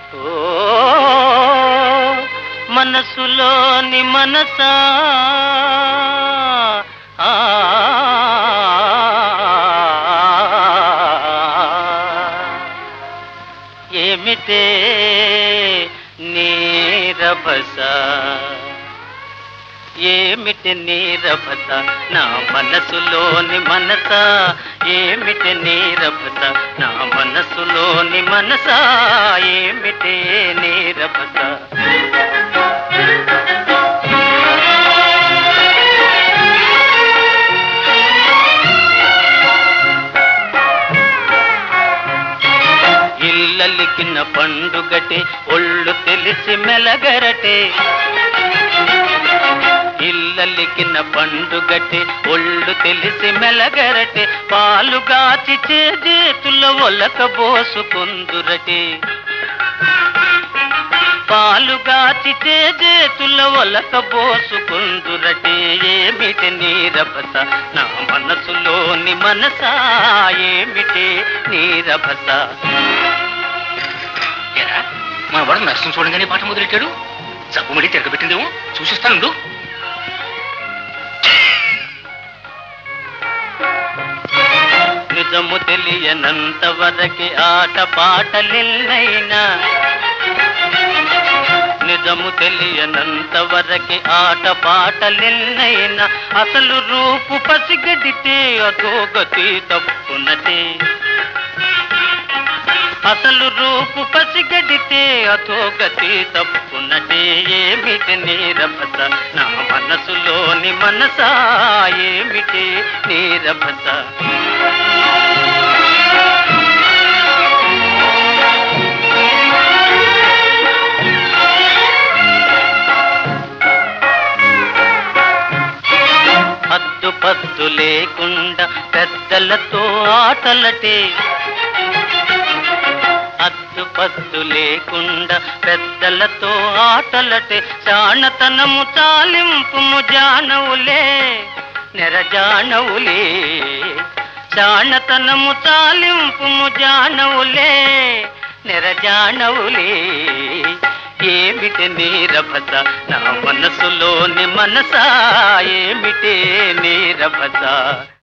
ఓ మనసులోని మనసా ఆ, ఏమిటే నీరభస ఏమిటి నీరభత నా మనసులోని మనస ఏమిటి నీరభత నా మనసులోని మనస ఏమిటి నీరభత ఇల్లలికిన పండుగటే ఒళ్ళు తెలిసి మెలగరటే ఇల్లలికిన పండుగటే ఒళ్ళు తెలిసి మెలగరటే పాలుగాచి చేతుల ఒలక బోసుకుందురటే పాలుగాచి చేతుల ఒలక బోసుకుందురటే ఏమిటి నీరభస నా మనసులోని మనసా ఏమిటి నీరభస ఏరా, మన వాడు నర్సం చూడంగానే పాట మొదలెట్టాడు జబ్బుమడి తిరగబెట్టిందేమో చూసిస్తానుండు నిజము తెలియనంత వరకి ఆట పాటలిల్లైనా నిజము తెలియనంత వరకి ఆట పాటలిల్లైనా అసలు రూపు పసిగడితే అధోగతి తప్పునటే అసలు రూపు పసిగడితే అధోగతి తప్పునటే ఏమిటి నీరభస నా మనసులోని మనసా ఏమిటి నీరభస హద్దు పద్దు లేకుండా పెద్దలతో ఆటలటే హద్దు పద్దు లేకుండా పెద్దలతో ఆటలటే చాణతనము చాలింపుము జానవులే నెరజానవులే చాణతనము చాలింపుము జానవులే నెరజానవులే ఏమిటి నీరభస నా మనసులోని మనసా ఏమిటి నీరభస